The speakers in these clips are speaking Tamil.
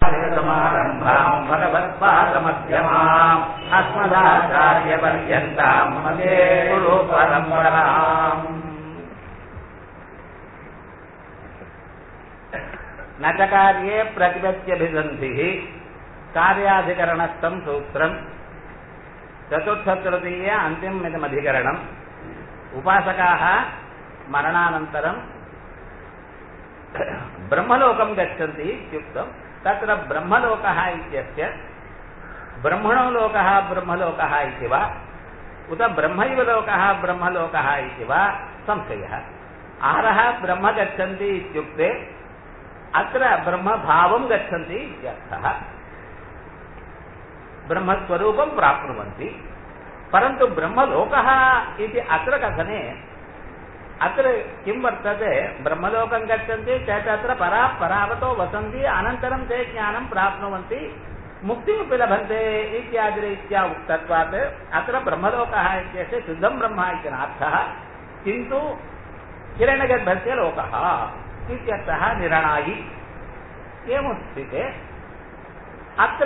समारम्भाम् भगवत्पादमध्यमाम् अस्मदाचार्यपर्यन्ताम् मदे गुरु परम्पराम् न च कार्ये प्रतिपत्त्यभिसन्धिः कार्याधिकरणस्थम् सूत्रम् चतुर्थतृतीय अन्तिममिदमधिकरणम् उपासकाः मरणानन्तरम् ब्रह्मलोकं गच्छन्ति इत्युक्तम् तत्र ब्रह्मलोकः इत्यस्य ब्रह्मणो लोकः ब्रह्मलोकः इति वा उत ब्रह्मैव लोकः ब्रह्मलोकः इति वा संशयः आहरः ब्रह्म गच्छन्ति इत्युक्ते अत्र ब्रह्मभावं गच्छन्ति इत्यर्थः ब्रह्मस्वरूपं प्राप्नुवन्ति परन्तु ब्रह्मलोकः इति अत्र कथने अत्र किं वर्तते ब्रह्मलोकं गच्छन्ति चेत् अत्र परा परावतो वसन्ति अनन्तरं ते ज्ञानं प्राप्नुवन्ति मुक्तिमपि लभन्ते इत्यादिरीत्या उक्तत्वात् अत्र ब्रह्मलोकः इत्यस्य शुद्धं ब्रह्म इति नार्थः किन्तु किरणगर्भस्य लोकः इत्यर्थः निरणायि एवमुच्यते अत्र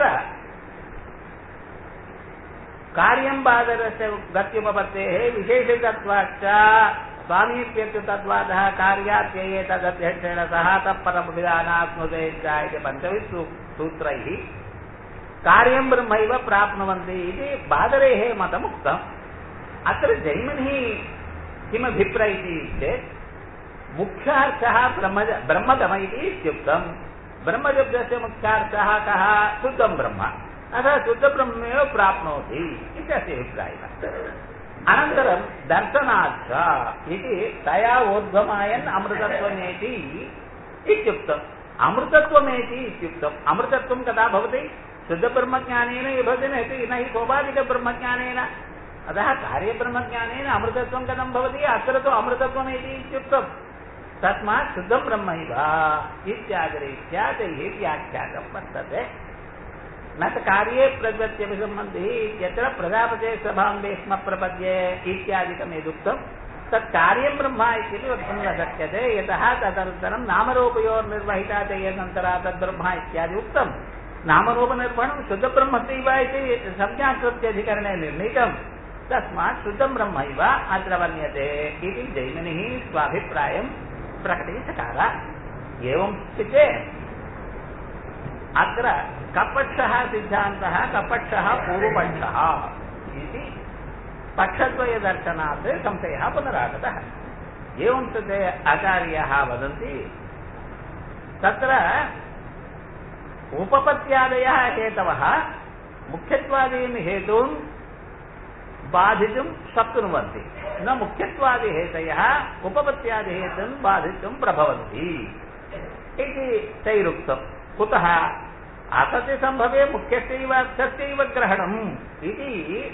कार्यं बादरस्य गत्युपपत्तेः विशेषतत्वाच्च स्वामीप्यत्युतत्वादः कार्यात्यये तदध्यक्षेण सह तत्परमभिधानात्मते इति पञ्चभिः सूत्रैः कार्यं ब्रह्मैव प्राप्नुवन्ति इति बादरेः मतमुक्तम् अत्र जैमिनिः किमभिप्रैति चेत् मुख्यार्थः ब्रह्म ब्रह्मगम इति इत्युक्तम् ब्रह्मशब्दस्य मुख्यार्थः कः शुद्धं ब्रह्म अतः शुद्धब्रह्मेव प्राप्नोति इत्यस्य अभिप्रायः अनन्तरं दर्शनाच्च इति तया ओद्गमायन् अमृतत्वमेति इत्युक्तम् अमृतत्वमेति इत्युक्तम् अमृतत्वं कदा भवति शुद्धब्रह्मज्ञानेन भवति न हि स्वाभाविकब्रह्मज्ञानेन अतः कार्यब्रह्मज्ञानेन अमृतत्वं कथं भवति अत्र तु अमृतत्वमेति इत्युक्तम् तस्मात् शुद्धं ब्रह्मैव इत्यादिरीत्या तैः व्याख्यातं वर्तते न च कार्ये प्रगत्यभिसम्बन्धिः यत्र प्रजापते सभाम्बे स्म प्रपद्ये इत्यादिकं यदुक्तं तत् कार्यं ब्रह्म इत्यपि वक्तुं न शक्यते यतः तदनन्तरं नामरूपयोर्निर्वहिता चयनन्तरा तद्ब्रह्म इत्यादि उक्तं नामरूपनिर्वहणं शुद्धब्रह्मस्यैव इति संज्ञाकृत्यधिकरणे निर्णीतं तस्मात् शुद्धं ब्रह्मैव अत्र वर्ण्यते इति जैमिनिः स्वाभिप्रायं प्रकटीचकार एवं स्थिते अत्र कपक्षः सिद्धान्तः कपक्षः पूर्वपक्षः इति पक्षद्वयदर्शनात् संशयः पुनरागतः एवं स्थिते आचार्याः वदन्ति तत्र उपपत्यादयः हेतवः मुख्यत्वादीन् हेतून् बाधितुं शक्नुवन्ति न मुख्यत्वादिहेतयः उपपत्यादिहेतून् बाधितुं प्रभवन्ति इति तैरुक्तम् कुतः असत्यसम्भवे मुख्यस्यैव अर्थस्यैव ग्रहणम् इति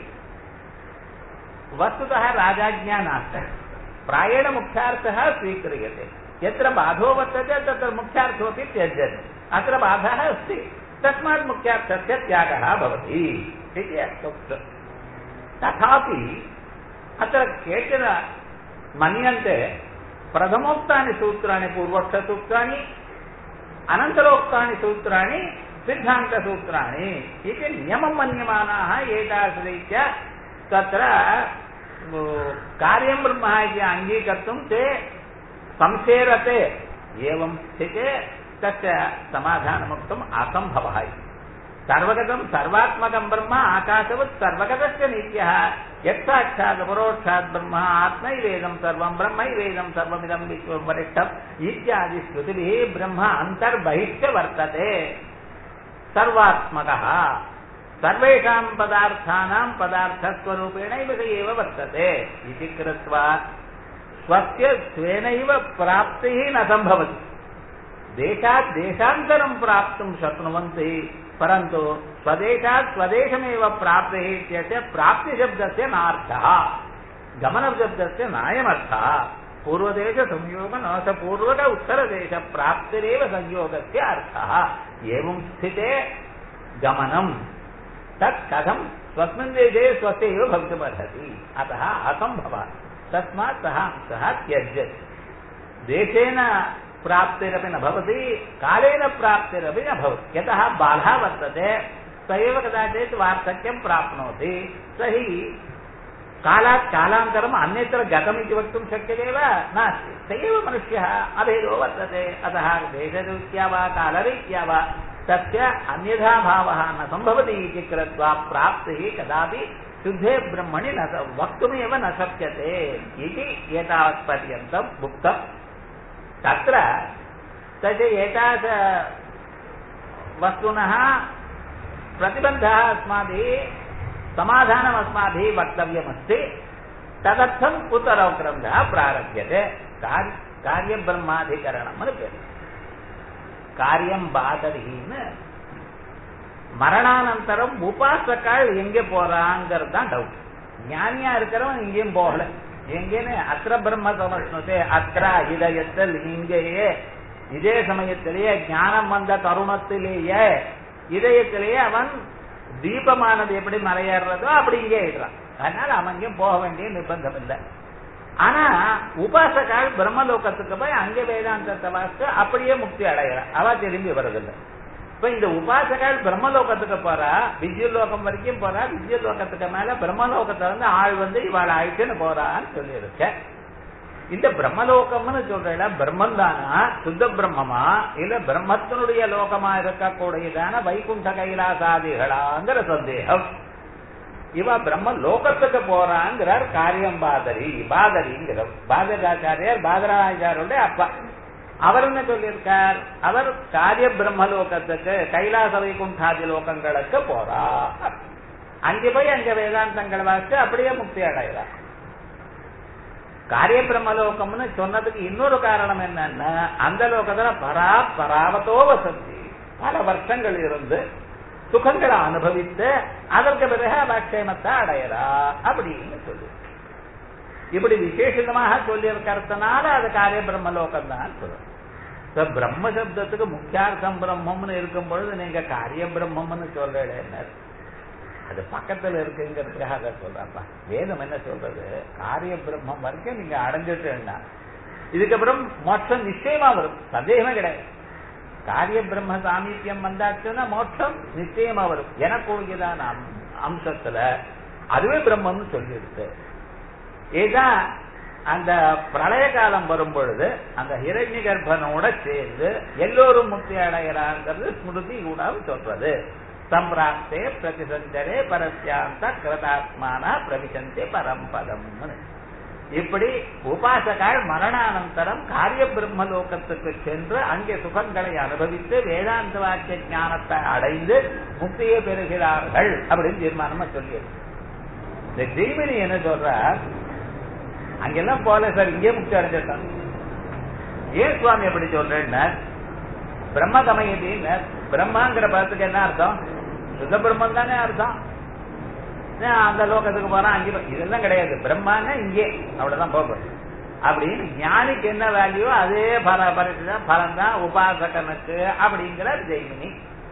वस्तुतः राजाज्ञा नास्ति प्रायेण मुख्यार्थः स्वीक्रियते यत्र बाधो वर्तते तत्र मुख्यार्थोऽपि त्यज्यते अत्र बाधः अस्ति तस्मात् मुख्यार्थस्य त्यागः भवति इति उक्तम् तथापि अत्र केचन मन्यन्ते प्रथमोक्तानि सूत्राणि पूर्वोक्तसूत्राणि अनन्तरोक्तानि सूत्राणि सिद्धान्तसूत्राणि इति नियमं मन्यमानाः एतादृशरीत्या तत्र कार्यं ब्रह्म इति अङ्गीकर्तुं ते संसेरते एवं स्थिते तस्य समाधानमुक्तम् असम्भवः इति सर्वगतं सर्वात्मकं ब्रह्म आकाशवत् सर्वगतस्य नित्यः यत्साक्षात् परोक्षात् ब्रह्म आत्मैवेदं सर्वं ब्रह्मैवेदं सर्वमिदं विश्वं वरिष्ठम् इत्यादि श्रुतिभिः ब्रह्म अन्तर्बहिश्च वर्तते सर्वात्मकः सर्वेषां पदार्थानां पदार्थस्वरूपेणैव स एव वर्तते इति कृत्वा स्वस्य स्वेनैव प्राप्तिः न सम्भवति देशात् देशान्तरं प्राप्तुं शक्नुवन्ति परन्तु स्वदेशात् स्वदेशमेव प्राप्तिः इत्यस्य प्राप्तिशब्दस्य नार्थः गमनशब्दस्य नायमर्थः पूर्वदेशसंयोग न स पूर्वक उत्तरदेशप्राप्तिरेव संयोगस्य अर्थः एवं स्थिते गमनं तत् कथं स्वस्मिन् देशे स्वस्य एव भवितुमर्हति अतः असम्भवः तस्मात् सः अंशः त्यज्यते देशेन प्राप्तिरपि न भवति कालेन प्राप्तिरपि न भवति यतः बालः वर्तते स एव कदाचित् वार्धक्यं प्राप्नोति स हि कालात् कालान्तरम् अन्यत्र गतमिति वक्तुं शक्यते वा नास्ति स एव मनुष्यः अभेदो वर्तते अतः देशरीत्या वा कालरीत्या वा तस्य अन्यथा भावः न सम्भवति इति कृत्वा प्राप्तिः कदापि शुद्धे ब्रह्मणि न स- वक्तुमेव न शक्यते इति एतावत्पर्यन्तम् उक्तम् तत्र तस्य एतादृश वस्तुनः प्रतिबन्धः अस्माभिः समाधानम् अस्माभिः वक्तव्यमस्ति तदर्थम् उत्तरौ ग्रन्थः प्रारभ्यते कार्- कार्यब्रह्माधिकरणम् అని పేరు காரியம் பாதரின்னு மரணானந்தரம் உபாசக்கால் எங்க போறாங்கிறது தான் டவுட் ஞானியா இருக்கிறவன் எங்கேயும் போகல எங்கேன்னு அத்திர பிரம்ம சமஷ்ணுதே அத்ரா இதயத்தில் இங்கேயே இதே சமயத்திலேயே ஞானம் வந்த தருணத்திலேயே இதயத்திலேயே அவன் தீபமானது எப்படி மறையேறதோ அப்படி இங்கே இடுறான் அதனால அவன் எங்கேயும் போக வேண்டிய நிர்பந்தம் இல்லை ஆனா உபாசகால் பிரம்மலோகத்துக்கு போய் அங்க வேதாந்தத்தை வாசித்து அப்படியே முக்தி அடைகிறான் அவ திரும்பி வருதில்லை இப்ப இந்த உபாசகால் பிரம்மலோகத்துக்கு போறா வித்யுலோகம் வரைக்கும் போறா வித்யுலோகத்துக்கு மேல பிரம்மலோகத்துல இருந்து ஆள் வந்து இவாள் ஆயிடுச்சுன்னு போறான்னு சொல்லியிருக்க இந்த பிரம்மலோகம்னு சொல்ற பிரம்மன் தானா சுத்த பிரம்மமா இல்ல பிரம்மத்தினுடைய லோகமா இருக்கக்கூடியதான வைகுண்ட கைலாசாதிகளாங்கிற சந்தேகம் இவ பிரம்ம லோகத்துக்கு போறாங்கிறார் காரியம் பாதரி பாதரிங்கிற பாதராச்சாரியார் பாதராச்சாரியோட அப்பா அவர் என்ன சொல்லியிருக்கார் அவர் காரிய பிரம்ம லோகத்துக்கு கைலாச வைகுண்டாதி லோகங்களுக்கு போறா அங்கே போய் அங்க வேதாந்தங்கள் வாசித்து அப்படியே முக்தி அடைகிறார் காரிய பிரம்மலோகம்னு சொன்னதுக்கு இன்னொரு காரணம் என்னன்னா அந்த லோகத்துல பரா பராவத்தோ வசதி பல வருஷங்கள் இருந்து சுகங்களை அனுபவித்து அதற்கு பிறகு அபக்ஷேமத்தை அடையறா அப்படின்னு சொல்லு இப்படி விசேஷமாக சொல்லியிருக்கிறதுனால அது காரிய பிரம்மலோகம் தான் சொல்லும் இப்ப பிரம்ம சப்தத்துக்கு முக்கியார்த்தம் பிரம்மம்னு இருக்கும் பொழுது நீங்க காரிய பிரம்மம்னு சொல்றேன் அது பக்கத்துல இருக்குங்கிறதுக்காக அதை சொல்றப்பா வேதம் என்ன சொல்றது காரிய பிரம்மம் வரைக்கும் நீங்க அடைஞ்சிட்டேன்னா இதுக்கப்புறம் மோட்சம் நிச்சயமா வரும் சந்தேகமே கிடையாது காரிய பிரம்ம சாமீபியம் வந்தாச்சுன்னா மோட்சம் நிச்சயமா வரும் எனக்குரியதான அம்- அம்சத்துல அதுவே பிரம்மம்னு சொல்லிடுது இதுதான் அந்த பிரளய காலம் வரும் பொழுது அந்த ஹிரண்ய கர்ப்பனோட சேர்ந்து எல்லோரும் முக்தி அடைகிறாங்கிறது ஸ்மிருதி கூட சொல்றது சம்பிராப்தே பிரதிசஞ்சரே பரஸ்யாந்த கிருதாத்மானா பிரவிசந்தே பரம்பதம் இப்படி உபாசகால் மரணானந்தரம் காரிய பிரம்மலோகத்துக்கு சென்று அங்கே சுகங்களை அனுபவித்து வேதாந்த வாக்கிய ஞானத்தை அடைந்து முக்தியை பெறுகிறார்கள் அப்படின்னு தீர்மானமா சொல்லியிருக்கு இந்த ஜெய்மினி என்ன சொல்றார் அங்கெல்லாம் போல சார் இங்கே முக்தி அடைஞ்சிட்டான் ஏன் சுவாமி எப்படி சொல்றேன்னா பிரம்ம கமயத்தின்னு பிரம்மாங்கிற பதத்துக்கு என்ன அர்த்தம் சுத்த பிரம்மன் தானே அர்த்தம் ஏன் அந்த லோகத்துக்கு போறான் அங்கே போ- இதெல்லாம் கிடையாது பிரம்மான்னா இங்கே அவ்வளவுதான் போகும் அப்படின்னு ஞானிக்கு என்ன வேல்யூ அதே பல பரிசுதான் பலன் தான் உபாசகனுக்கு அப்படிங்கிற ஜெய்மினி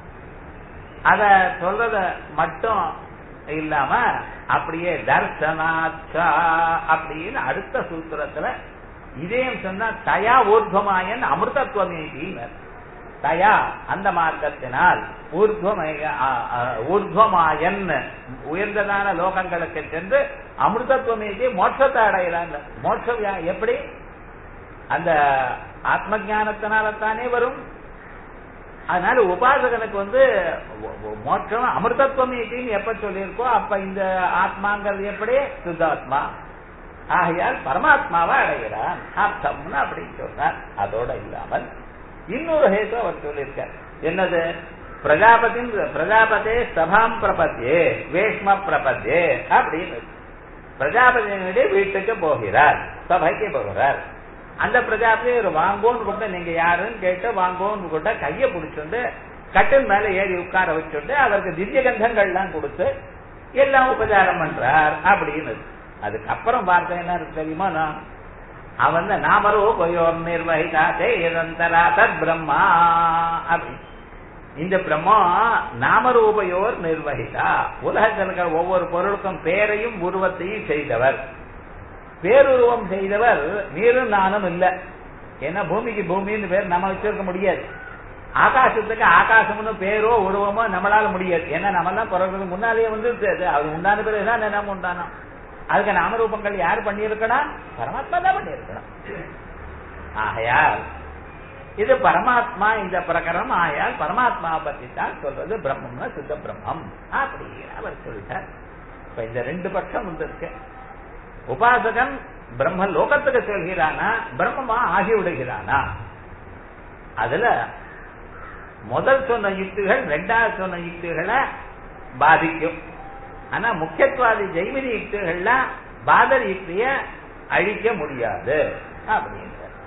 அத சொல்றத மட்டும் இல்லாம அப்படியே தர்சனாச்சா அப்படின்னு அடுத்த சூத்திரத்துல இதையும் சொன்னா தயா ஊர்துவமாயன் அமிர்தத்துவமேகினர் தயா அந்த மார்க்கத்தினால் ஊர்துவமய அ- அ- ஊர்துவமாயன் உயர்ந்ததான லோகங்களுக்கு சென்று அமிர்தத்துவமேகி மோட்சத்தை அடைகிறாங்க மோட்சம் யா- எப்படி அந்த ஆத்ம ஞானத்தினால்தானே வரும் அதனால உபாசகனுக்கு வந்து ஒ- ஒ- மோட்சம் அமிர்தத்துவம் ஏற்றின்னு எப்ப சொல்லியிருக்கோ அப்ப இந்த ஆத்மாங்கிறது எப்படி சுத்தாத்மா ஆகையால் பரமாத்மாவை அடைகிறான் அர்த்தம்னு அப்படின்னு சொன்னார் அதோட இல்லாமல் இன்னொரு ஹேத்து அவர் சொல்லியிருக்கார் என்னது பிரஜாபதி பிரஜாபதே சபாம் பிரபத்தியே வேஷ்ம பிரபத்தியே அப்படின்னு பிரஜாபதியினுடைய வீட்டுக்கு போகிறார் சபைக்கு போகிறார் அந்த பிரஜாபதி ஒரு வாங்கோன்னு கூப்பிட்டு நீங்க யாருன்னு கேட்டு வாங்கோன்னு கூப்பிட்ட கையை பிடிச்சுண்டு கட்டில் மேல ஏறி உட்கார வச்சுட்டு அவருக்கு திவ்ய கந்தங்கள்லாம் கொடுத்து எல்லாம் உபச்சாரம் பண்றார் அப்படின்னு அதுக்கப்புறம் வார்த்தை என்ன இருக்கு தெரியுமா நான் அவன் நாமரோ கொயோர் நிர்வகிதா சேதந்தரா தத் பிரம்மா அப்படி இந்த பிரம்மா நாமரூபயோர் நிர்வகிதா உலகத்தில் இருக்கிற ஒவ்வொரு பொருளுக்கும் பேரையும் உருவத்தையும் செய்தவர் பேருருவம் செய்தவர் நீரும் நானும் இல்ல ஏன்னா பூமிக்கு பூமின்னு பேர் நம்ம வச்சிருக்க முடியாது ஆகாசத்துக்கு ஆகாசம்னு பேரோ உருவமோ நம்மளால முடியாது ஏன்னா நம்ம எல்லாம் பிறகு முன்னாலேயே வந்து அது உண்டான பேர் தான் நம்ம உண்டானோம் அதுக்கு நாமரூபங்கள் யார் பண்ணியிருக்கணும் பரமாத்மா தான் பண்ணியிருக்கணும் ஆகையால் இது பரமாத்மா இந்த பிரகரணம் ஆயால் பரமாத்மாவை பத்தி தான் சொல்றது பிரம்மம்னா சுத்த பிரம்மம் அப்படின்னு அவர் சொல்லிட்டார் இப்ப இந்த ரெண்டு பட்சம் வந்திருக்கு உபாசகன் பிரம்ம லோகத்துக்கு சொல்கிறானா பிரம்மமா ஆகி விடுகிறானா அதுல முதல் சொன்ன யுக்திகள் ரெண்டாவது சொன்ன யுக்திகளை பாதிக்கும் ஆனா முக்கியத்துவாதி ஜெய்மினி யுக்திகள்ல பாதர் யுக்திய அழிக்க முடியாது அப்படின்ற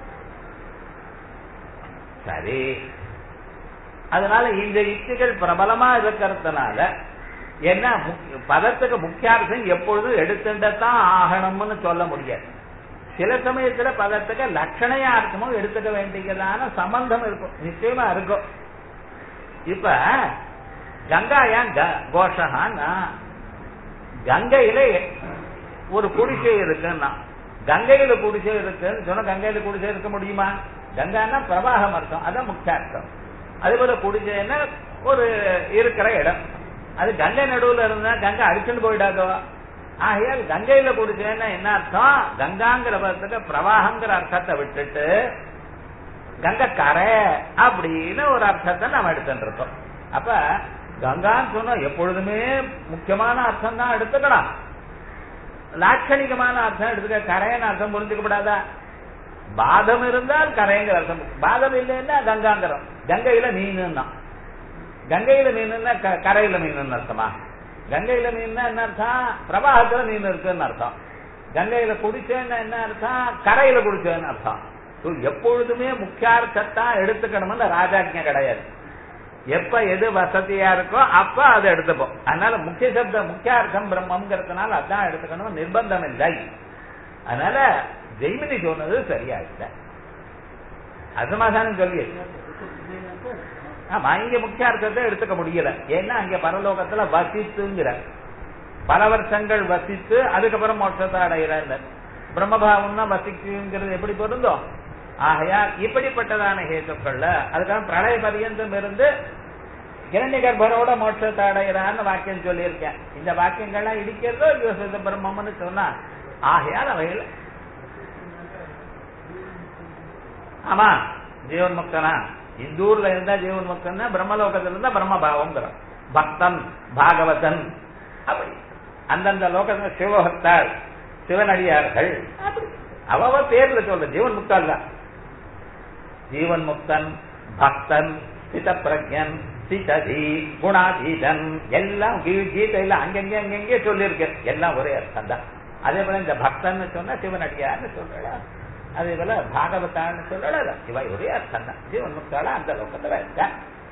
சரி அதனால இந்த யுக்திகள் பிரபலமா இருக்கிறதுனால என்ன பதத்துக்கு முக்கியார்த்தம் எப்பொழுதும் எடுத்துட்டதான் ஆகணும்னு சொல்ல முடியாது சில சமயத்துல பதத்துக்கு லட்சணையார்த்தமும் எடுத்துக்க வேண்டியதான சம்பந்தம் இருக்கும் நிச்சயமா இருக்கும் இப்ப கங்காயான் கோஷகான்னா கங்கையில ஒரு குடிசை இருக்குன்னா கங்கையில குடிசை இருக்குன்னு சொன்னா கங்கையில குடிசை இருக்க முடியுமா கங்கான்னா பிரவாகம் அர்த்தம் அதான் முக்கியார்த்தம் அதே போல குடிசைன்னா ஒரு இருக்கிற இடம் அது கங்கை நடுவுல இருந்தா கங்கை அடிச்சுட்டு போயிடாதோ ஆகையால் கங்கையில குடிச்சேன்னா என்ன அர்த்தம் கங்காங்கிற பதத்துக்கு பிரவாகங்கிற அர்த்தத்தை விட்டுட்டு கங்கை கரை அப்படின்னு ஒரு அர்த்தத்தை நம்ம எடுத்துட்டு இருக்கோம் அப்ப கங்கான்னு சொன்னா எப்பொழுதுமே முக்கியமான அர்த்தம் தான் எடுத்துக்கலாம் லாட்சணிகமான அர்த்தம் எடுத்துக்க கரைன்னு அர்த்தம் புரிஞ்சுக்கப்படாதா பாதம் இருந்தால் கரைங்கிற அர்த்தம் பாதம் இல்லைன்னா கங்காங்கிறோம் கங்கையில மீன் கங்கையில மீன் கரையில மீன் அர்த்தமா கங்கையில மீன் என்ன அர்த்தம் பிரவாகத்துல மீன் இருக்குன்னு அர்த்தம் கங்கையில குடிச்சேன்னு என்ன அர்த்தம் கரையில குடிச்சேன்னு அர்த்தம் எப்பொழுதுமே முக்கியார்த்தத்தான் எடுத்துக்கணும்னு ராஜாஜ்யம் கிடையாது எப்ப எது வசதியா இருக்கோ அப்ப அதை எடுத்துப்போம் அதனால முக்கிய சப்த முக்கியார்த்தம் பிரம்மங்கிறதுனால அதான் எடுத்துக்கணும் நிர்பந்தம் இல்லை அதனால ஜெய்மினி சொன்னது சரியா இல்லை அசமாதானம் சொல்லி ஆமா இங்க முக்கியார்த்தத்தை எடுத்துக்க முடியல ஏன்னா அங்க பரலோகத்துல வசித்துங்கிற பல வருஷங்கள் வசித்து அதுக்கப்புறம் மோட்சத்தை அடைகிறார் பிரம்மபாவம்னா வசிக்குங்கிறது எப்படி பொருந்தோம் ஆகையால் இப்படிப்பட்டதான ஹேத்துக்கள்ல அதுக்காக பிரளய பரியந்தம் இருந்து இரண்ய கர்ப்பரோட மோட்சத்தை அடைகிறான்னு வாக்கியம் சொல்லியிருக்கேன் இந்த வாக்கியங்கள்லாம் இடிக்கிறதோ யோசித்த பிரம்மம்னு சொன்னா ஆகையால் அவைகள் ஆமா ஜீவன் முக்தனா இந்த ஊர்ல இருந்தா ஜீவன் முக்தன்னா பிரம்மலோகத்துல இருந்தா பிரம்மபாவம் பக்தன் பாகவதன் அப்படி அந்தந்த லோகத்துல சிவபக்தாள் சிவனடியார்கள் அப்படி அவ பேர்ல சொல்ற ஜீவன் முக்தால் தான் ஜீவன் முக்தன் பக்தன் சித பிரஜன் சிததி குணாதீதன் எல்லாம் கீதையில அங்கங்கே அங்கங்கே சொல்லியிருக்கு எல்லாம் ஒரே அர்த்தம் தான் அதே போல இந்த பக்தன் சொன்னா சிவனடியார்னு சொல்றா அதே போல பாகவத்தான்னு சொல்லல இவ ஒரே அர்த்தம் தான் ஜீவன் முக்தால அந்த லோகத்துல இருக்க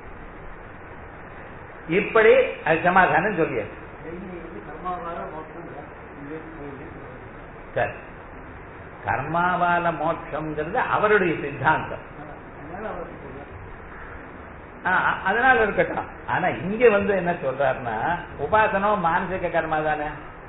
இப்படி அது சமாதானம் சொல்லியது சரி கர்மாவால மோட்சம்ங்கிறது அவருடைய சித்தாந்தம் அதனால இருக்கட்டும் ஆனா இங்க வந்து என்ன சொல்றாருன்னா உபாசனம் மானசிக கர்மா தானே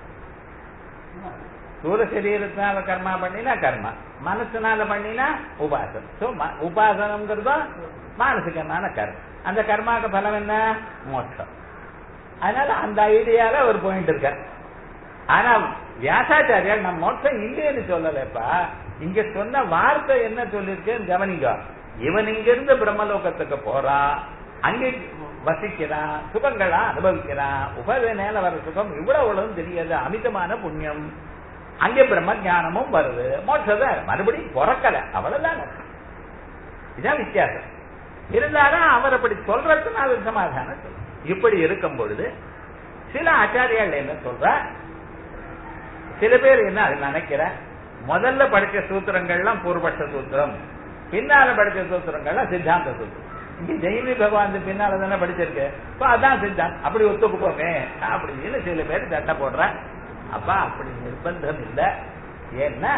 சூர சரீரத்தினால கர்மா பண்ணினா கர்மா மனசுனால பண்ணினா உபாசனம் சோ உபாசனம்ங்கிறதும் மானசிகமான கர்மம் அந்த கர்மாக்கு பலம் என்ன மோட்சம் அதனால அந்த ஐடியால ஒரு பாயிண்ட் இருக்கார் ஆனா வியாசாச்சாரியால் நம்ம மோட்சம் இல்லைன்னு சொல்லலப்பா இங்க சொன்ன வார்த்தை என்ன சொல்லிருக்கேன்னு கவனிங்க இவன் இங்கிருந்து பிரம்மலோகத்துக்கு போறான் அங்கே வசிக்கிறான் சுகங்களா அனுபவிக்கிறான் உபவே மேல வர சுகம் இவ்வளவு தெரியாது அமிதமான புண்ணியம் அங்கே பிரம்ம ஞானமும் வருது மோட்சத மறுபடியும் பிறக்கல அவ்வளவுதான் இதான் வித்தியாசம் இருந்தாலும் அவர் அப்படி சொல்றதுனால சமாதானம் இப்படி இருக்கும் பொழுது சில ஆச்சாரியால் என்ன சொல்ற சில பேர் என்ன அது நினைக்கிற முதல்ல படிச்ச சூத்திரங்கள்லாம் பூர்வபட்ச சூத்திரம் பின்னால படிச்ச சூத்திரங்கள்லாம் சித்தாந்த சூத்திரம் இங்க ஜெயினி பகவான் பின்னால தானே படிச்சிருக்கு அதான் சித்தாந்த் அப்படி ஒத்துக்குப்போமே அப்படின்னு சில பேர் சட்டை போடுற அப்பா அப்படி நிர்பந்தம் இல்லை ஏன்னா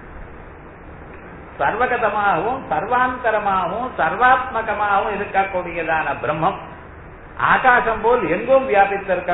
சர்வகதமாகவும் சர்வாந்தரமாகவும் சர்வாத்மகமாகவும் இருக்கக்கூடியதான பிரம்மம் ஆகாசம் போல் எங்கும்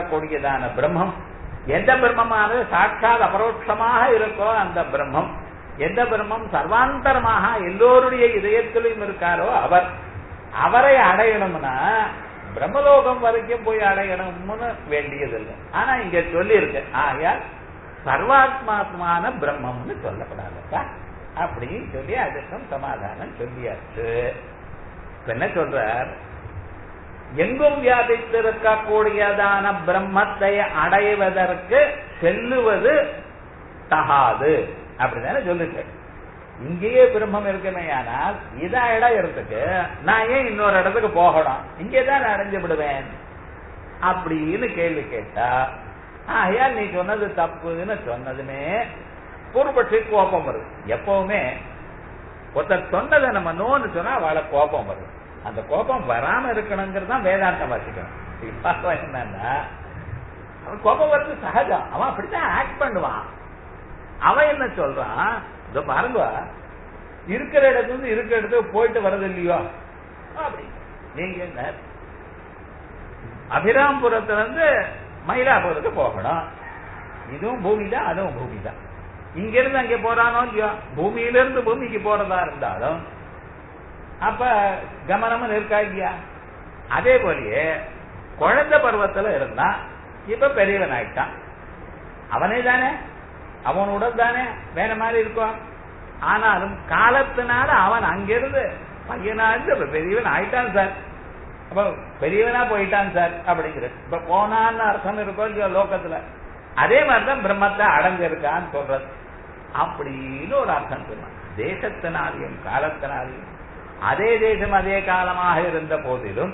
வியாபித்திருக்கக்கூடியதான பிரம்மம் எந்த பிரம்மமானது சாட்சாத் அபரோட்சமாக இருக்கோ அந்த பிரம்மம் எந்த பிரம்மம் சர்வாந்தரமாக எல்லோருடைய இதயத்திலும் இருக்காரோ அவர் அவரை அடையணும்னா பிரம்மலோகம் வரைக்கும் போய் அடையணும்னு வேண்டியதில்லை ஆனா இங்க சொல்லி இருக்கு ஆகையால் சர்வாத்மாத்மான பிரம்மம்னு சொல்லப்படாதப்பா அப்படின்னு சொல்லி அதுக்கும் சமாதானம் சொல்லியாச்சு இப்ப என்ன சொல்றார் எங்கும் வியாபித்திருக்கக்கூடியதான பிரம்மத்தை அடைவதற்கு செல்லுவது தகாது அப்படிதானே சொல்லுங்க இங்கேயே பிரம்மம் இருக்குமே ஆனால் இதா இடத்துக்கு நான் ஏன் இன்னொரு இடத்துக்கு போகணும் இங்கே தான் நான் அடைஞ்சு விடுவேன் அப்படின்னு கேள்வி கேட்டா ஆகையால் நீ சொன்னது தப்புன்னு சொன்னதுமே பொறுப்பற்றி கோபம் வருது எப்பவுமே ஒருத்தர் சொன்னதை நம்ம நோன்னு சொன்னா அவளை கோபம் வருது அந்த கோபம் வராம இருக்கணுங்கிறது தான் வேதாந்தம் வாசிக்கணும் இப்ப என்னன்னா அவன் கோபம் வருது சகஜம் அவன் அப்படித்தான் ஆக்ட் பண்ணுவான் அவன் என்ன சொல்றான் இதோ பாருங்க இருக்கிற இடத்துல இருந்து இருக்கிற இடத்துக்கு போயிட்டு வர்றது இல்லையோ அப்படி நீங்க என்ன அபிராம்புரத்துல இருந்து மயிலாபுரத்துக்கு போகணும் இதுவும் பூமி தான் அதுவும் பூமி தான் இங்க இருந்து அங்க போறானோ இல்லையோ பூமியில இருந்து பூமிக்கு போறதா இருந்தாலும் அப்ப கமனமும் இருக்கா இல்லையா அதே போலயே குழந்தை பருவத்துல இருந்தா இப்ப பெரியவன் ஆயிட்டான் அவனே தானே அவன் உடல் தானே வேற மாதிரி இருக்கும் ஆனாலும் காலத்தினால அவன் அங்கிருந்து பையனா இருந்து இப்ப பெரியவன் ஆயிட்டான் சார் அப்ப பெரியவனா போயிட்டான் சார் அப்படிங்கிறது இப்ப போனான்னு அர்த்தம் இருக்கோ இல்லையோ லோகத்துல அதே மாதிரிதான் பிரம்மத்தை அடைஞ்சிருக்கான்னு சொல்றது அப்படின்னு ஒரு அர்த்தம் சொன்னான் தேசத்தினாலையும் காலத்தினாலையும் அதே தேசம் அதே காலமாக இருந்த போதிலும்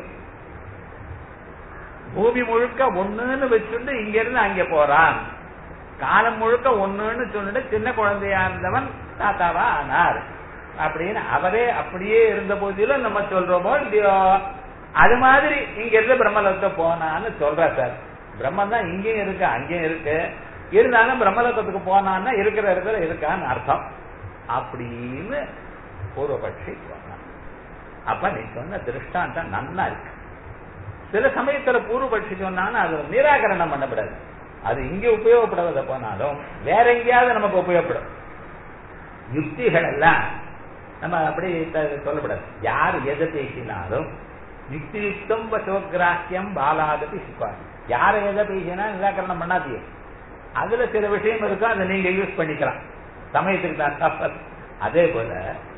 பூமி முழுக்க ஒண்ணுன்னு வச்சுட்டு இங்க இருந்து அங்க போறான் காலம் முழுக்க ஒண்ணுன்னு சொல்லிட்டு சின்ன குழந்தையா இருந்தவன் தாத்தாவா ஆனார் அப்படின்னு அவரே அப்படியே இருந்த போதிலும் நம்ம சொல்றோமோ இல்லையோ அது மாதிரி இங்க இருந்து பிரம்மலோகத்தை போனான்னு சொல்ற சார் பிரம்மன் தான் இங்கேயும் இருக்கு அங்கேயும் இருக்கு இருந்தாலும் பிரம்மலோகத்துக்கு போனான்னா இருக்கிற இடத்துல இருக்கான்னு அர்த்தம் அப்படின்னு பூர்வபட்சி சொன்னான் அப்ப நீ சொன்ன திருஷ்டாந்தம் நன்னா இருக்கு சில சமயத்துல பூர்வபட்சி சொன்னான்னு அது நிராகரணம் பண்ணப்படாது அது இங்க உபயோகப்படுவதை போனாலும் வேற எங்கேயாவது நமக்கு உபயோகப்படும் யுக்திகள் எல்லாம் நம்ம அப்படி சொல்லப்படாது யார் எதை பேசினாலும் யுக்தி யுக்தம் வசோகிராக்கியம் பாலாதபி சுக்காரி யாரை எதை பேசினா நிராகரணம் பண்ணாதீங்க அதுல சில விஷயம் இருக்கும் அதை நீங்க யூஸ் பண்ணிக்கலாம் சமயத்துக்கு தான் தப்பல் அதே போல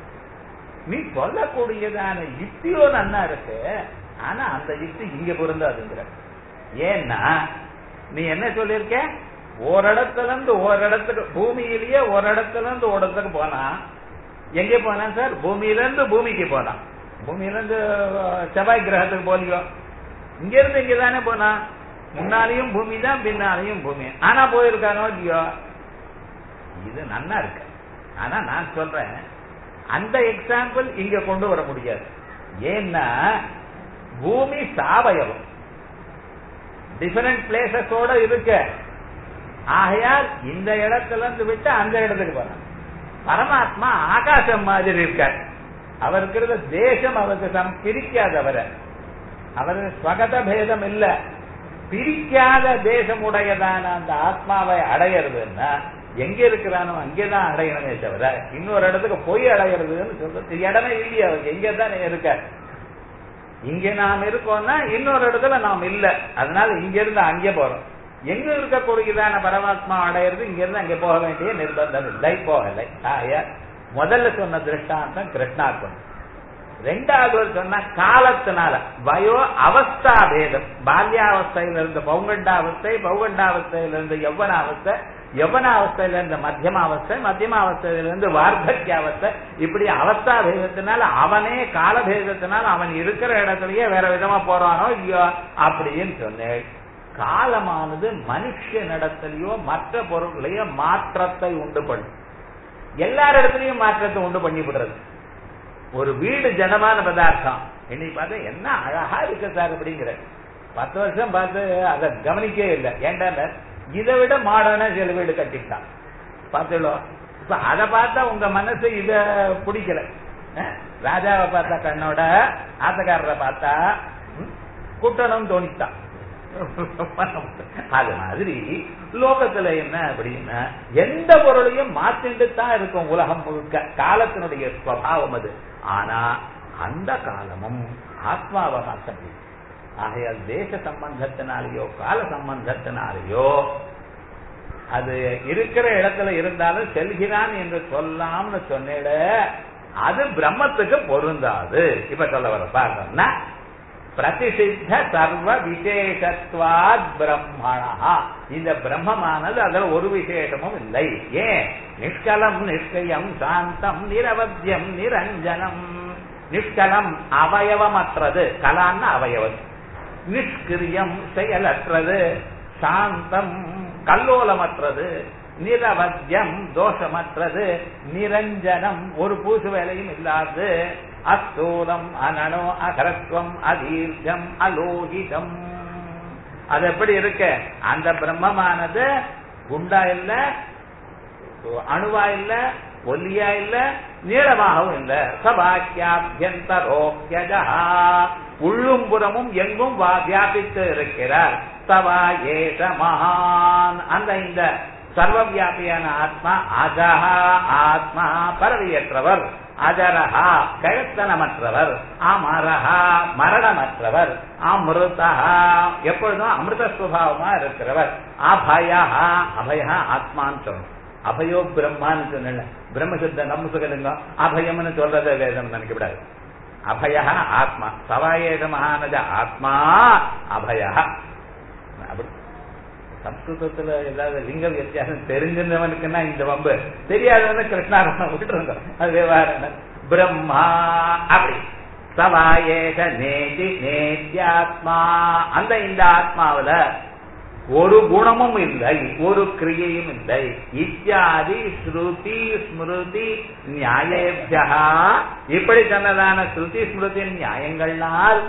நீ சொல்லக்கூடியதான யுக்தியோ நன்னா இருக்கு ஆனா அந்த யுக்தி இங்க பொருந்தாதுங்கிற ஏன்னா நீ என்ன சொல்லிருக்க ஒரு இடத்துல இருந்து ஒரு இடத்துக்கு பூமியிலேயே ஒரு இடத்துல இருந்து ஒரு இடத்துக்கு போனா எங்க போனான் சார் பூமியில இருந்து பூமிக்கு போனான் பூமியில இருந்து செவ்வாய் கிரகத்துக்கு போலியோ இங்க இருந்து இங்க தானே போனா முன்னாலையும் பூமி தான் பின்னாலையும் பூமி ஆனா போயிருக்கானோ இல்லையோ இது நன்னா இருக்கு ஆனா நான் சொல்றேன் அந்த எக்ஸாம்பிள் இங்க கொண்டு வர முடியாது ஏன்னா பூமி சாவயவம் டிஃபரெண்ட் பிளேசஸோட இருக்க ஆகையால் இந்த இடத்துல இருந்து விட்டு அந்த இடத்துக்கு போறான் பரமாத்மா ஆகாசம் மாதிரி இருக்கார் அவர் இருக்கிறத தேசம் அவருக்கு சம் பிரிக்காதவர அவர் ஸ்வகத பேதம் இல்ல பிரிக்காத தேசம் உடையதான அந்த ஆத்மாவை அடையிறதுன்னா எங்க இருக்கிறானோ அங்கேதான் அடையணுமே தவிர இன்னொரு இடத்துக்கு போய் அடையிறதுன்னு சொல்றது இடமே இல்லையே அவருக்கு எங்க தான் இருக்க இங்க நாம் இருக்கோம்னா இன்னொரு இடத்துல நாம் இல்ல அதனால இங்க இருந்து அங்கே போறோம் எங்க இருக்கக்கூடியதான பரமாத்மா அடையிறது இங்க இருந்து அங்க போக வேண்டிய நிர்பந்தம் இல்லை போகலை ஆய முதல்ல சொன்ன திருஷ்டாந்தம் கிருஷ்ணார்ப்பணம் ரெண்டாவது சொன்ன காலத்தினால வயோ அவஸ்தா பேதம் பால்யாவஸ்தையில இருந்து பௌகண்டாவஸ்தை பௌகண்டாவஸ்தையில இருந்து யவனாவஸ்தை யவனாவஸ்தையில இருந்து மத்தியமாவஸ்தை மத்தியமாவஸ்தையில இருந்து வார்த்தக்கியாவஸ்தை இப்படி அவஸ்தா பேதத்தினால அவனே காலபேதத்தினால அவன் இருக்கிற இடத்துலயே வேற விதமா போறானோ இல்லையோ அப்படின்னு சொன்னேன் காலமானது மனுஷனிடத்திலேயோ மற்ற பொருட்களையோ மாற்றத்தை உண்டு பண்ணும் எல்லார் இடத்துலயும் மாற்றத்தை உண்டு பண்ணி விடுறது ஒரு வீடு ஜனமான பதார்த்தம் இன்னைக்கு பார்த்தா என்ன அழகா இருக்கு சார் அப்படிங்கிற பத்து வருஷம் பார்த்து அதை கவனிக்கவே இல்லை ஏன்டா இதை விட மாடர்னா சில வீடு கட்டிட்டான் பார்த்துடோ இப்ப அதை பார்த்தா உங்க மனசு இத பிடிக்கல ராஜாவை பார்த்தா கண்ணோட ஆத்தக்காரரை பார்த்தா கூட்டணும் தோணித்தான் அது மாதிரி லோகத்துல என்ன அப்படின்னா எந்த பொருளையும் மாத்திட்டு தான் இருக்கும் உலகம் முழுக்க காலத்தினுடைய ஸ்வபாவம் அது ஆனா அந்த காலமும் ஆத்மாவை மாற்ற முடியும் ஆகையால் தேச சம்பந்தத்தினாலேயோ கால சம்பந்தத்தினாலேயோ அது இருக்கிற இடத்துல இருந்தாலும் செல்கிறான் என்று சொல்லாம்னு சொன்னிட அது பிரம்மத்துக்கு பொருந்தாது இப்ப சொல்ல வர பார்த்தோம்னா பிரதிசித்த சர்வ விசேஷத்வாத் பிரம்மணா இந்த பிரம்மமானது அதுல ஒரு விசேஷமும் இல்லை ஏன் நிஷ்கலம் நிஷ்கயம் சாந்தம் நிரவத்தியம் நிரஞ்சனம் நிஷ்கலம் அவயவமற்றது கலான்னு அவயவம் நிஷ்கிரியம் செயலற்றது சாந்தம் கல்லோலமற்றது நிரவத்தியம் தோஷமற்றது நிரஞ்சனம் ஒரு பூசு வேலையும் இல்லாது அஸ்தூலம் அனனோ அகரத்வம் அதீர்க்கம் அலோகிதம் அது எப்படி இருக்கு அந்த பிரம்மமானது குண்டா இல்ல அணுவா இல்ல ஒல்லியா இல்ல நீளமாகவும் இல்ல சபாக்கியாபியந்தரோக்கியஜா உள்ளும் புறமும் எங்கும் வியாபித்து இருக்கிறார் சவா ஏஷ மகான் அந்த இந்த சர்வவியாபியான ஆத்மா அஜஹா ஆத்மா பரவியற்றவர் அஜரஹா கழுத்தனமற்றவர் அமரஹா மரணமற்றவர் அமிர்தா எப்பொழுதும் அமிர்த சுபாவமா இருக்கிறவர் அபயா அபயா ஆத்மான்னு சொல்லணும் அபயோ பிரம்மான்னு சொன்ன பிரம்மசித்த நம்ம சொல்லுங்க அபயம்னு சொல்றத வேதம் நினைக்கப்படாது அபய ஆத்மா சவாயேஷ மகானஜ ஆத்மா அபய அப்படி சம்ஸ்கிருதத்துல ஏதாவது லிங்க வித்தியாசம் தெரிஞ்சிருந்தவனுக்குன்னா இந்த வம்பு தெரியாதவனு கிருஷ்ணாரணம் விட்டுருங்க அது விவகாரம் பிரம்மா அப்படி சவாயேக நேதி நேத்தியாத்மா அந்த இந்த ஆத்மாவில ஒரு குணமும் இல்லை ஒரு கிரியையும் இல்லை இத்தியாதி ஸ்ருதி ஸ்மிருதி நியாயேபியா இப்படி சொன்னதான ஸ்ருதி ஸ்மிருதி நியாயங்கள்னால்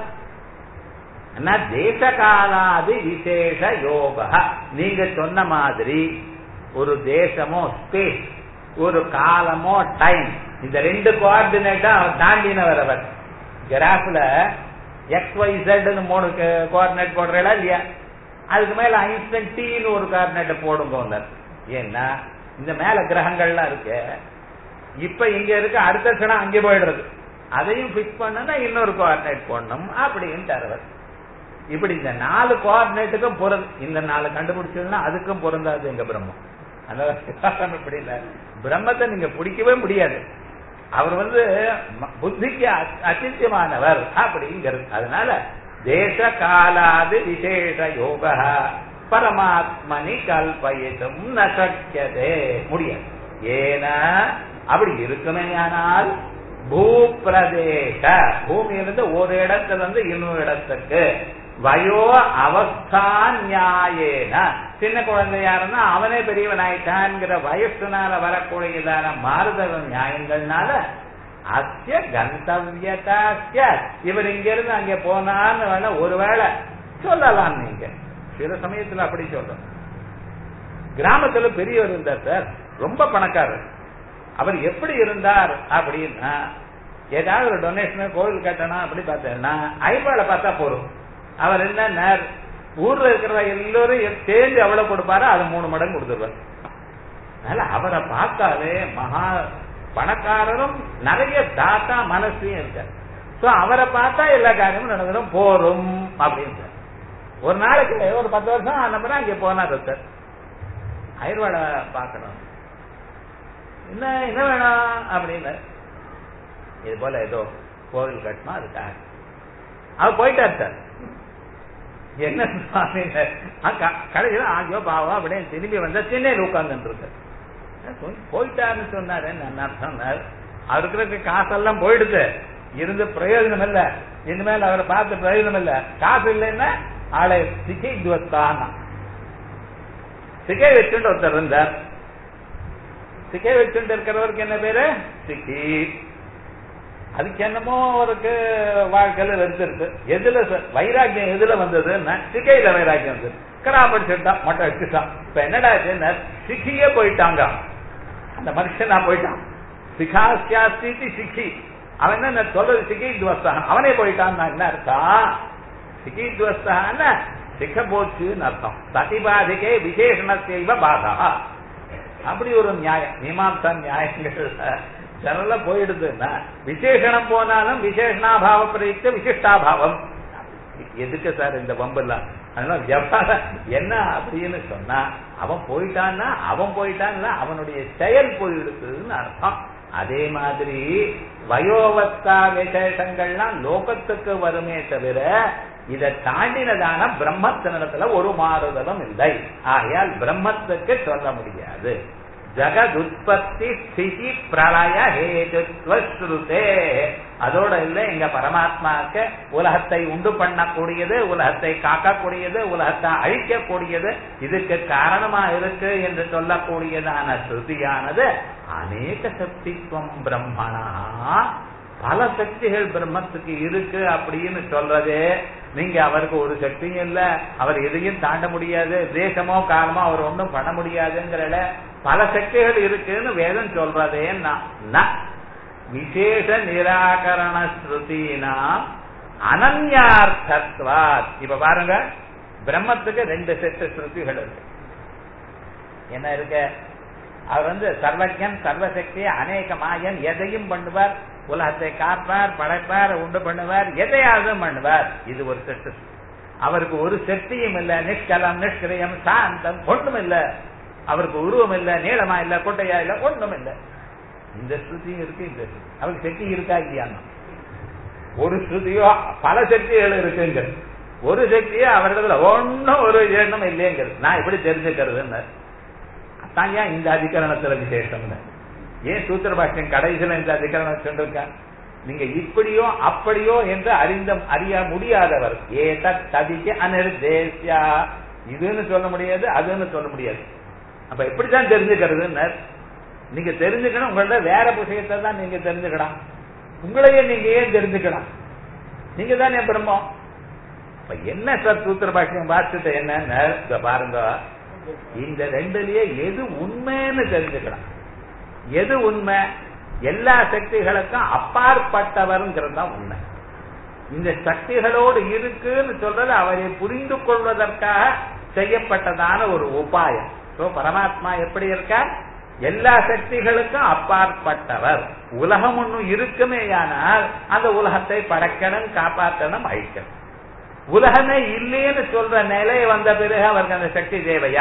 தேச காலாதி விசேஷ யோக நீங்க சொன்ன மாதிரி ஒரு தேசமோ ஸ்பேஸ் ஒரு காலமோ டைம் இந்த ரெண்டு கோஆர்டினேட்டா தாண்டினவர் அவர் கிராஃப்ல எக்ஸ் ஒய் ஜெட்னு மூணு கோஆர்டினேட் போடுறா இல்லையா அதுக்கு மேல ஐன்ஸ்டன் டீன்னு ஒரு கோஆர்டினேட்டை போடுங்க ஏன்னா இந்த மேல கிரகங்கள்லாம் இருக்கு இப்ப இங்க இருக்கு அடுத்த கணம் அங்கே போயிடுறது அதையும் பிக்ஸ் பண்ணா இன்னொரு கோஆர்டினேட் போடணும் அப்படின்னு தருவர் இப்படி இந்த நாலு கோஆர்டினேட்டுக்கும் பொருள் இந்த நாலு கண்டுபிடிச்சதுன்னா அதுக்கும் பொருந்தாது எங்க பிரம்மம் அந்த இப்படி இல்ல பிரம்மத்தை நீங்க பிடிக்கவே முடியாது அவர் வந்து புத்திக்கு அச்சித்தியமானவர் அப்படிங்கிறது அதனால தேச காலாது விசேஷ யோக பரமாத்மனி கல்பயிதும் நசக்கியதே முடியாது ஏன்னா அப்படி இருக்குமே ஆனால் பூப்பிரதேச பூமியிலிருந்து ஒரு இடத்துல இருந்து இன்னொரு இடத்துக்கு வயோ அவஸ்தா நியாயேன சின்ன குழந்தையா இருந்தா அவனே பெரியவன் ஆயிட்டான்ங்கிற வயசுனால வரக்கூடியதான மாறுதல் நியாயங்கள்னால அத்திய கந்தவியதாசிய இவர் இங்க இருந்து அங்க போனான்னு வேணா ஒருவேளை சொல்லலாம் நீங்க சில சமயத்துல அப்படி சொல்றோம் கிராமத்துல பெரியவர் இருந்தார் சார் ரொம்ப பணக்காரர் அவர் எப்படி இருந்தார் அப்படின்னா ஏதாவது ஒரு டொனேஷன் கோவில் கட்டணும் அப்படி பார்த்தேன்னா ஐபால பார்த்தா போறோம் அவர் என்ன ஊர்ல இருக்கிற எல்லோரும் சேர்ந்து எவ்வளவு கொடுப்பாரோ அது மூணு மடங்கு கொடுத்துருவார் அதனால அவரை பார்த்தாலே மகா பணக்காரரும் நிறைய தாத்தா மனசையும் இருக்கார் சோ அவரை பார்த்தா எல்லா காரியமும் நடந்துடும் போரும் அப்படின்னு ஒரு நாளைக்கு ஒரு பத்து வருஷம் அந்த மாதிரி அங்கே போனார் சார் அயர்வாடை பார்க்கணும் என்ன என்ன வேணும் அப்படின்னு இது போல ஏதோ கோவில் கட்டணும் அதுக்காக அவர் போயிட்டார் சார் என்ன சுவாமி கடைசியில் ஆகியோ பாவம் அப்படின்னு திரும்பி வந்தா சென்னையில் உட்கார்ந்து இருக்கு போயிட்டாருன்னு சொன்னாரு என்ன அர்த்தம் அவருக்கு இருக்க காசெல்லாம் போயிடுது இருந்து பிரயோஜனம் இல்ல இனிமேல் அவரை பார்த்து பிரயோஜனம் இல்ல காசு இல்லைன்னா ஆளை சிகை துவத்தான் சிகை வச்சுட்டு ஒருத்தர் இருந்தார் சிகை வச்சுட்டு இருக்கிறவருக்கு என்ன பேரு சிக்கி அதுக்கு என்னமோ அவருக்கு வாழ்க்கையில வெறுத்திருக்கு எதுல வைராக்கியம் எதுல வந்ததுன்னா சிக்கையில வைராக்கியம் வந்தது கடா படிச்சுட்டான் மொட்டை வச்சுட்டான் இப்ப என்னடா சிக்கியே போயிட்டாங்க அந்த மனுஷனா போயிட்டான் சிகாசியாஸ்தி சிக்கி அவன் என்ன சொல்றது சிக்கி துவஸ்தான் அவனே போயிட்டான் என்ன அர்த்தம் சிக்கி துவஸ்தான் சிக்க போச்சுன்னு அர்த்தம் சதிபாதிகே விசேஷணத்தைவ பாதா அப்படி ஒரு நியாயம் மீமாம்சா நியாயங்கள் ஜனரலா போயிடுதுன்னா விசேஷணம் போனாலும் விசேஷணாபாவ பிரயுக்த விசிஷ்டாபாவம் எதுக்கு சார் இந்த வம்பெல்லாம் அதனால வியாபாரம் என்ன அப்படின்னு சொன்னா அவன் போயிட்டான்னா அவன் போயிட்டான்னா அவனுடைய செயல் போயிடுதுன்னு அர்த்தம் அதே மாதிரி வயோவஸ்தா விசேஷங்கள்லாம் லோகத்துக்கு வருமே தவிர இதை தாண்டினதான பிரம்மத்தினிடத்துல ஒரு மாறுதலும் இல்லை ஆகையால் பிரம்மத்துக்கு சொல்ல முடியாது ஜகதுற்பத்தி ஸ்திதி பிரளய ஹேதுத்வ ஸ்ருதே அதோட இல்ல எங்க பரமாத்மாக்கு உலகத்தை உண்டு பண்ணக்கூடியது உலகத்தை காக்கக்கூடியது உலகத்தை அழிக்கக்கூடியது இதுக்கு காரணமா இருக்கு என்று சொல்லக்கூடியதான ஸ்ருதியானது அநேக சக்தித்துவம் பிரம்மணா பல சக்திகள் பிரம்மத்துக்கு இருக்கு அப்படின்னு சொல்றது நீங்க அவருக்கு ஒரு சக்தியும் இல்ல அவர் எதையும் தாண்ட முடியாது தேசமோ காலமோ அவர் ஒன்றும் பண்ண முடியாதுங்கிறல பல சக்திகள் இருக்குன்னு வேதம் சொல்றதே விசேஷ நிராகரண ஸ்ருதினா அனன்யார்த்தத்வாத் இப்ப பாருங்க பிரம்மத்துக்கு ரெண்டு செட்டு ஸ்ருதிகள் இருக்கு என்ன இருக்கு அவர் வந்து சர்வஜன் சர்வசக்தி அநேக மாயன் எதையும் பண்ணுவார் உலகத்தை காப்பார் படைப்பார் உண்டு பண்ணுவார் எதையாவது பண்ணுவார் இது ஒரு செட்டு அவருக்கு ஒரு சக்தியும் இல்ல நிஷ்கலம் நிஷ்கிரியம் சாந்தம் ஒன்றும் இல்ல அவருக்கு உருவம் இல்ல நீளமா இல்ல கொட்டையா இல்ல ஒன்றும் இல்ல இந்த ஸ்ருதியும் இருக்கு இந்த ஸ்ருதி அவருக்கு சக்தி இருக்கா இல்லையான்னா ஒரு ஸ்ருதியோ பல சக்திகள் இருக்குங்க ஒரு சக்தியோ அவர்களிடத்துல ஒன்னும் ஒரு எண்ணம் இல்லைங்கிறது நான் எப்படி தெரிஞ்சுக்கிறதுன்னு அதான் ஏன் இந்த அதிகரணத்துல விசேஷம் ஏன் சூத்திர பாஷ்யம் கடைசியில இந்த அதிகரணம் சொல்லிருக்க நீங்க இப்படியோ அப்படியோ என்று அறிந்த அறிய முடியாதவர் ஏத ததிக்கு அனிர்தேசியா இதுன்னு சொல்ல முடியாது அதுன்னு சொல்ல முடியாது அப்ப எப்படித்தான் தெரிஞ்சுக்கிறதுன்னு நீங்க தெரிஞ்சுக்கணும் உங்கள்ட்ட வேற விஷயத்தை தான் நீங்க தெரிஞ்சுக்கலாம் உங்களையே நீங்க ஏன் தெரிஞ்சுக்கலாம் நீங்க தானே பிரம்மம் இப்ப என்ன சார் சூத்திர பாஷ்யம் பார்த்துட்டு என்ன பாருங்க இந்த ரெண்டுலயே எது உண்மைன்னு தெரிஞ்சுக்கலாம் எது உண்மை எல்லா சக்திகளுக்கும் அப்பாற்பட்டவர்ங்கிறது தான் உண்மை இந்த சக்திகளோடு இருக்குன்னு சொல்றது அவரை புரிந்து கொள்வதற்காக செய்யப்பட்டதான ஒரு உபாயம் சோ பரமாத்மா எப்படி இருக்கார் எல்லா சக்திகளுக்கும் அப்பாற்பட்டவர் உலகம் ஒன்னும் இருக்குமேயானால் அந்த உலகத்தை படைக்கணும் காப்பாற்றணும் அழிக்கணும் உலகமே இல்லைன்னு சொல்ற நிலை வந்த பிறகு அவருக்கு அந்த சக்தி தேவையா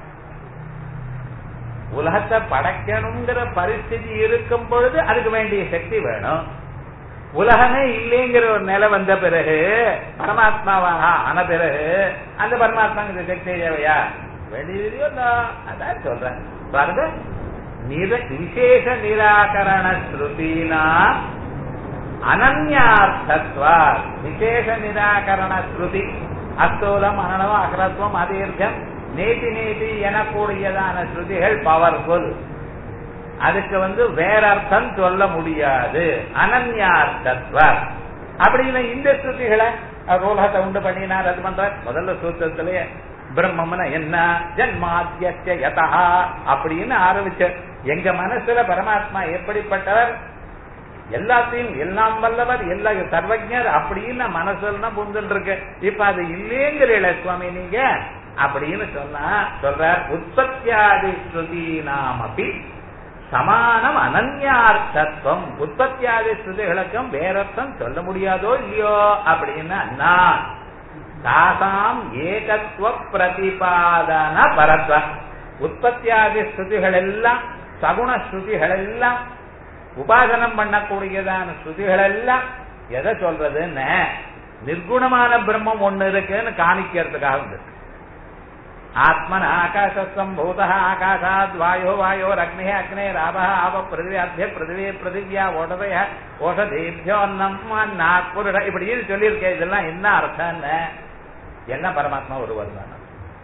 உலகத்தை படைக்கணுங்கிற பரிஸ்திதி இருக்கும் பொழுது அதுக்கு வேண்டிய சக்தி வேணும் உலகமே இல்லைங்கிற ஒரு நிலை வந்த பிறகு பரமாத்மாவாக ஆன பிறகு அந்த பரமாத்மாங்க சக்தி தேவையா வேண்டியதையோ அதான் சொல்றேன் பாருங்க நிர விசேஷ நிராகரண ஸ்ருதினா அனன்யார்த்தத்வா விசேஷ நிராகரண ஸ்ருதி அஸ்தூலம் அனனவம் அகரத்துவம் அதீர்க்கம் நேதி நேதி எனக்கூடியதான ஸ்ருதிகள் பவர்ஃபுல் அதுக்கு வந்து வேற அர்த்தம் சொல்ல முடியாது அனன்யார்த்தத்வ அப்படின்னு இந்த ஸ்ருதிகளை ரோலகத்தை உண்டு பண்ணினார் அது பண்ற முதல்ல சூத்திரத்திலேயே பிரம்மம்னா என்ன ஜன்மாத்திய யதா அப்படின்னு ஆரம்பிச்ச எங்க மனசுல பரமாத்மா எப்படிப்பட்டவர் எல்லாத்தையும் எல்லாம் வல்லவர் எல்லா சர்வஜர் அப்படின்னு மனசுல புந்துட்டு இருக்கு இப்ப அது இல்லேங்கிறீங்கள சுவாமி நீங்க அப்படின்னு சொன்னா சொல்றார் உற்பத்தியாதி ஸ்ருதி நாமப்பி சமானம் அனன்யார்த்தத்துவம் உற்பத்தியாதி ஸ்ருதிகளுக்கும் வேறர்த்தம் சொல்ல முடியாதோ இல்லையோ அப்படின்னா நான் தாசாம் ஏகத்துவ பிரதிபாதன பரத்வ உற்பத்தியாதி ஸ்ருதிகள் எல்லாம் சகுண ஸ்ருதிகள் எல்லாம் உபாசனம் பண்ணக்கூடியதான ஸ்ருதிகள் எல்லாம் எதை சொல்றதுன்னு நிர்குணமான பிரம்மம் ஒண்ணு இருக்குன்னு காணிக்கிறதுக்காக இருக்கு ஆத்மன் ஆகாசம்பூத ஆகாஷாத் வாயோ வாயோ அக்னே அக்னே ராப ஆப பிருதிவியாத்திய பிருதிவி பிருதிவியா ஓடதைய ஓஷதேபியோ அன்னம் நாக்புருட இப்படின்னு சொல்லியிருக்கேன் இதெல்லாம் என்ன அர்த்தம்னு என்ன பரமாத்மா ஒருவர் தான்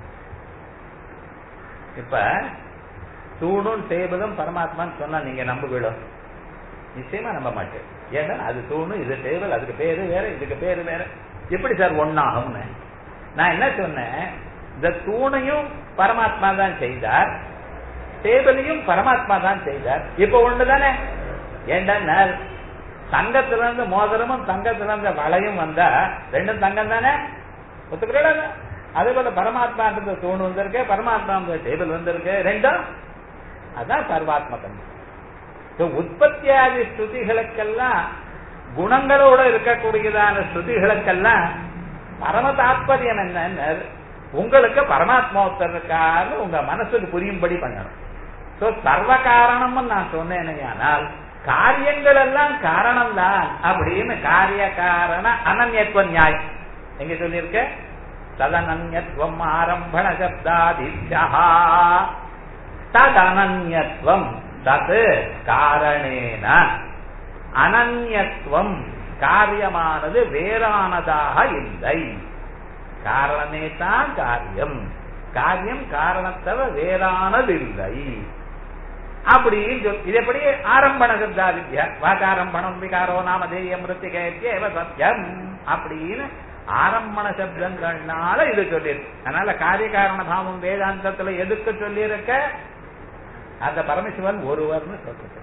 இப்ப தூணும் டேபிளும் பரமாத்மான்னு சொன்னா நீங்க நம்புவிடும் நிச்சயமா நம்ப மாட்டேன் ஏன்னா அது தூணு இது டேபிள் அதுக்கு பேரு வேற இதுக்கு பேரு வேற எப்படி சார் ஒன்னாகும்னு நான் என்ன சொன்னேன் இந்த தூணையும் பரமாத்மா தான் செய்தார் டேபிளையும் பரமாத்மா தான் செய்தார் இப்ப ஒண்ணுதானே ஏண்டா தங்கத்துல இருந்து மோதிரமும் தங்கத்துல இருந்து வளையும் வந்தா ரெண்டும் தங்கம் தானே ஒத்துக்கிறா அதே போல பரமாத்மான்றது தூண் வந்திருக்கு பரமாத்மா டேபிள் வந்திருக்கு ரெண்டும் அதான் சர்வாத்மகம் உற்பத்தியாதி ஸ்ருதிகளுக்கெல்லாம் குணங்களோட இருக்கக்கூடியதான ஸ்ருதிகளுக்கெல்லாம் பரம தாத்பரியம் என்ன உங்களுக்கு பரமாத்மா ஒருத்தர் இருக்காரு உங்க மனசுக்கு புரியும்படி பண்ணணும் சோ சர்வ காரணம்னு நான் சொன்னேனே ஆனால் காரியங்கள் எல்லாம் காரணம் தான் அப்படின்னு காரிய காரண அனன்யத்துவ நியாயம் எங்க சொல்லியிருக்க ததனன்யத்துவம் ஆரம்பண சப்தாதித்யா ததனன்யத்துவம் தத் காரணேன அனன்யத்துவம் காரியமானது வேறானதாக இல்லை காரணமே தான் காரியம் காரியம் காரணத்தவ வேறானதில்லை அப்படின்னு சொல் இது எப்படி ஆரம்பண சப்தாதித்யா வாக்காரம்பணம் விகாரோ நாமதேயம் மிருத்திகேத்தியேவ சத்தியம் அப்படின்னு ஆரம்பண சப்தங்கள்னால இது சொல்லியிருக்கு அதனால காரிய காரண பாவம் வேதாந்தத்துல எதுக்கு சொல்லியிருக்க அந்த பரமசிவன் ஒருவர்னு சொல்லிருக்க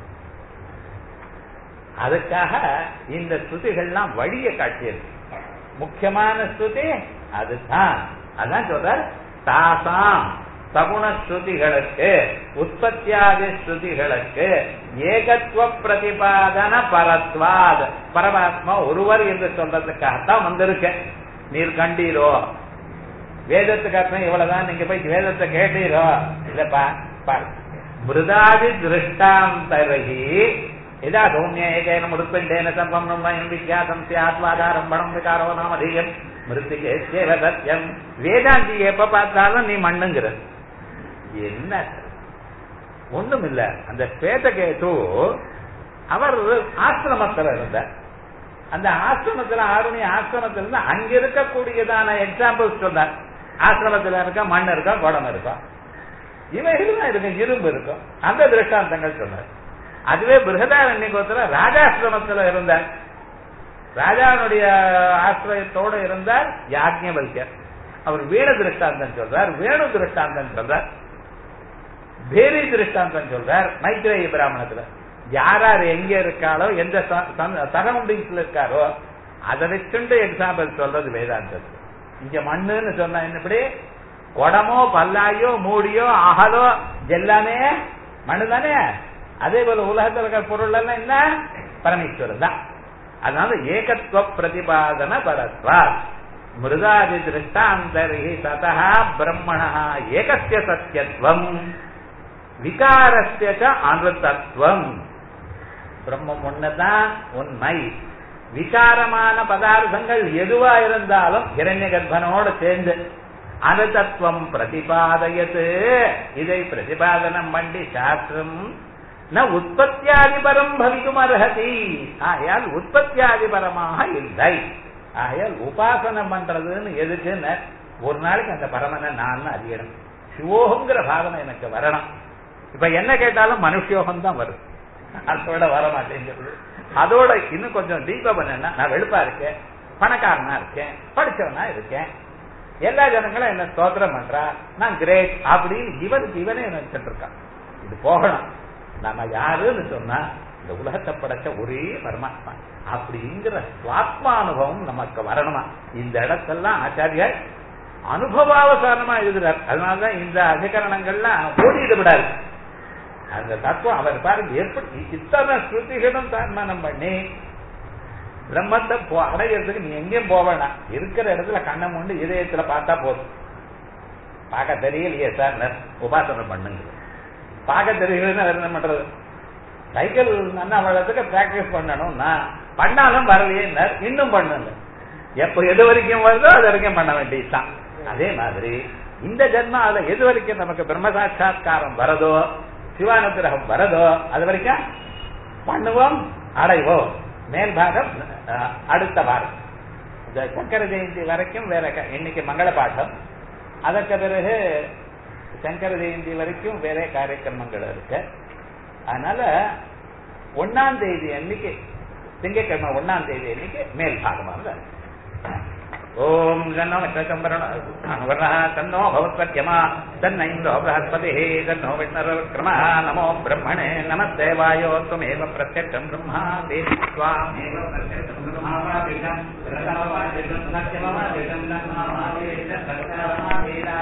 அதுக்காக இந்த ஸ்ருதிகள்லாம் வழிய காட்டியிருக்கு முக்கியமான ஸ்ருதி அதுதான் அதான் சொல்ற தாசாம் சகுண ஸ்ருதிகளுக்கு உற்பத்தியாதி ஸ்ருதிகளுக்கு ஏகத்துவ பிரதிபாதன பரத்வாத் பரமாத்மா ஒருவர் என்று சொல்றதுக்காகத்தான் வந்திருக்க நீர் கண்டீரோ வேதத்துக்கு அர்த்தம் இவ்வளவுதான் நீங்க போய் வேதத்தை கேட்டீரோ இல்லப்பா பாரு மிருதாதி திருஷ்டாந்தரகி यदा सौम्येकेन मृत्पिण्डेन सर्वं निर्णयं विख्यातं स्यात्वादारम्भणं विकारो नाम धीயம் மிருத்திகேஸ்யேவ சத்தியம் வேதாந்தி எப்ப பார்த்தாலும் நீ மண்ணுங்கிற என்ன ஒண்ணும் இல்ல அந்த ஸ்வேதகேது அவர் ஆசிரமத்தில் இருந்தார் அந்த ஆசிரமத்துல ஆருணி ஆசிரமத்துல இருந்து அங்க இருக்கக்கூடியதான எக்ஸாம்பிள்ஸ் சொன்னார் ஆசிரமத்துல இருக்க மண் இருக்கா குடம் இருக்கா இவைகளும் இருக்கு இரும்பு இருக்கும் அந்த திருஷ்டாந்தங்கள் சொன்னார் அதுவே பிருகதாரண்யகோத்திர ராஜாசிரமத்தில் இருந்தார் ராஜாவுடைய ஆசிரியத்தோடு இருந்தார் யாஜ்ஞவல்யர் அவர் வீண திருஷ்டாந்தம் சொல்றார் வேணு திருஷ்டாந்தம் சொல்றார் பேரி திருஷ்டாந்தம் சொல்றார் மைத்ரேய பிராமணத்துல யார் யார் எங்க இருக்காளோ எந்த சரௌண்டிங்ஸ்ல இருக்காரோ அதை வச்சுட்டு எக்ஸாம்பிள் சொல்றது வேதாந்தத்தில் இங்க மண்ணுன்னு சொன்னா என்னப்படி குடமோ பல்லாயோ மூடியோ அகலோ எல்லாமே மண்ணு தானே அதே போல உலகத்தில் இருக்கிற பொருள் எல்லாம் என்ன பரமேஸ்வரன் தான் அதனால ஏகத்துவ பிரதிபாதன பரத்வா மிருதாதி திருஷ்டாந்தரி ததா பிரம்மண ஏகசிய சத்தியத்துவம் விகாரஸ்ய அனுதத்துவம் பிரம்மம் ஒண்ணுதான் உண்மை விகாரமான பதார்த்தங்கள் எதுவா இருந்தாலும் இரண்ய கர்ப்பனோடு சேர்ந்து அனுதத்துவம் பிரதிபாதயத்து இதை பிரதிபாதனம் பண்ணி சாஸ்திரம் ந உற்பத்தியாதிபரம் பவிக்கும் அர்ஹதி ஆகையால் உற்பத்தியாதிபரமாக இல்லை ஆகையால் உபாசனம் பண்றதுன்னு எதுக்குன்னு ஒரு நாளைக்கு அந்த பரமனை நான் அறியணும் சிவோகங்கிற பாவனை எனக்கு வரணும் இப்ப என்ன கேட்டாலும் மனுஷயோகம் தான் வரும் அதோட வர மாட்டேங்கிறது அதோட இன்னும் கொஞ்சம் டீப்பா பண்ணா நான் வெளுப்பா இருக்கேன் பணக்காரனா இருக்கேன் படிச்சவனா இருக்கேன் எல்லா ஜனங்களும் என்ன ஸ்தோத்திரம் பண்றா நான் கிரேட் அப்படின்னு இவனுக்கு இவனே நினைச்சிட்டு இருக்கான் இது போகணும் நம்ம யாருன்னு சொன்னா இந்த உலகத்தை படைச்ச ஒரே பரமாத்மா அப்படிங்கிற சுவாத்மானுபவம் நமக்கு வரணுமா இந்த இடத்தெல்லாம் ஆச்சாரியார் அனுபவாவசானமா எழுதுறார் அதனாலதான் இந்த அதிகரணங்கள்லாம் ஓடிட்டு விடாது அந்த தத்துவம் அவர் பாருங்க எப்படி இத்தனை ஸ்ருதிகளும் தன்மானம் பண்ணி பிரம்மத்தை அடையிறதுக்கு நீ எங்கேயும் போக வேணாம் இருக்கிற இடத்துல கண்ணை மூண்டு இதயத்துல பார்த்தா போதும் பார்க்க தெரியலையே சார் உபாசனை பண்ணுங்க பார்க்க தெரியலன்னு வேற என்ன பண்றது சைக்கிள் நல்லா வளர்த்துக்கு பிராக்டிஸ் பண்ணணும்னா பண்ணாலும் வரலையே இன்னும் பண்ணுங்க எப்ப எது வரைக்கும் வருதோ அது வரைக்கும் பண்ண வேண்டியதுதான் அதே மாதிரி இந்த ஜென்மால எது வரைக்கும் நமக்கு பிரம்ம சாட்சா்காரம் வரதோ சிவானுகிரகம் வரதோ அது வரைக்கும் பண்ணுவோம் அடைவோம் மேல் பாகம் அடுத்த பாகம் இந்த சங்கர ஜெயந்தி வரைக்கும் வேற இன்னைக்கு மங்கள பாட்டம் அதற்கு பிறகு சங்கர ஜெயந்தி வரைக்கும் வேற காரியக்கிரமங்கள் இருக்கு அதனால ஒன்னாம் தேதி அன்னைக்கு திங்கட்கிழமை ஒன்னாம் தேதி அன்னைக்கு மேல் பாகமாக ஓம் ஜன்னோ நட்சத்திரம் தன்னோ பவத்வத்யமா தன்ன இந்தோ பிரகஸ்பதி தன்னோ விஷ்ணரவிக்ரம நமோ பிரம்மணே நமஸ்தே வாயோ துமேவ பிரத்யட்சம் பிரம்மா தேவி ஸ்வாமேவ பிரத்யட்சம் பிரம்மாவாதிஷம் பிரதமவாதிஷம் சத்யமவாதிஷம் நன்மாவாதிஷம் சத்யமவாதிஷம்